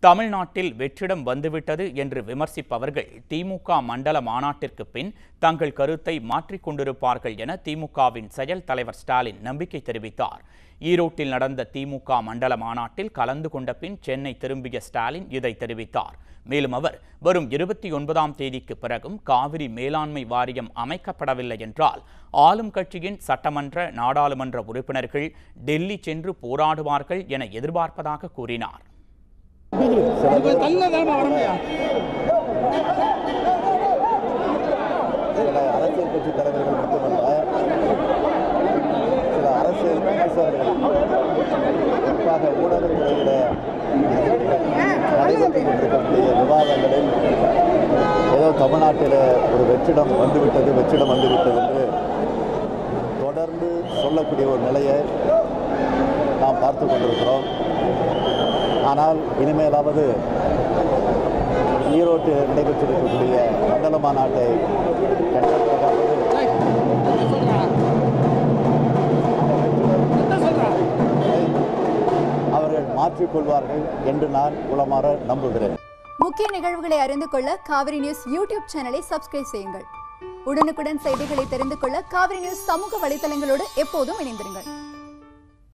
தமிழ்நாட்டில் வெற்றிடம் வந்துவிட்டது என்று விமர்சிப்பவர்கள் திமுக மண்டல மாநாட்டிற்கு பின் தங்கள் கருத்தை மாற்றிக் கொண்டிருப்பார்கள் என திமுகவின் செயல் தலைவர் ஸ்டாலின் நம்பிக்கை தெரிவித்தார் ஈரோட்டில் நடந்த திமுக மண்டல மாநாட்டில் கலந்து கொண்ட பின் சென்னை திரும்பிய ஸ்டாலின் இதை தெரிவித்தார் மேலும் அவர் வரும் இருபத்தி ஒன்பதாம் தேதிக்கு பிறகும் காவிரி மேலாண்மை வாரியம் அமைக்கப்படவில்லை என்றால் ஆளும் கட்சியின் சட்டமன்ற நாடாளுமன்ற உறுப்பினர்கள் டெல்லி சென்று போராடுவார்கள் என எதிர்பார்ப்பதாக கூறினார் சில அரசியல் கட்சி தலைவர்கள் மட்டுமல்ல சில அரசியல் விமர்சகர்கள் குறிப்பாக ஊடகத்துறையில நடைபெற்று கொண்டிருக்கக்கூடிய விவாதங்களில் ஏதோ தமிழ்நாட்டில் ஒரு வெற்றிடம் வந்துவிட்டது வெற்றிடம் வந்துவிட்டது என்று தொடர்ந்து சொல்லக்கூடிய ஒரு நிலையை நாம் பார்த்து கொண்டிருக்கிறோம் ஆனால் இனிமேலாவது ஈரோட்டில் நடைபெற்றிருக்கக்கூடிய மண்டல மாநாட்டை கண்டறிவதாவது அவர்கள் மாற்றிக்கொள்வார்கள் என்று நான் உளமாற நம்புகிறேன் முக்கிய நிகழ்வுகளை அறிந்து கொள்ள காவிரி நியூஸ் யூடியூப் சேனலை சப்ஸ்கிரைப் செய்யுங்கள் உடனுக்குடன் செய்திகளை தெரிந்து கொள்ள காவிரி நியூஸ் சமூக வலைதளங்களோடு எப்போதும் இணைந்திருங்கள்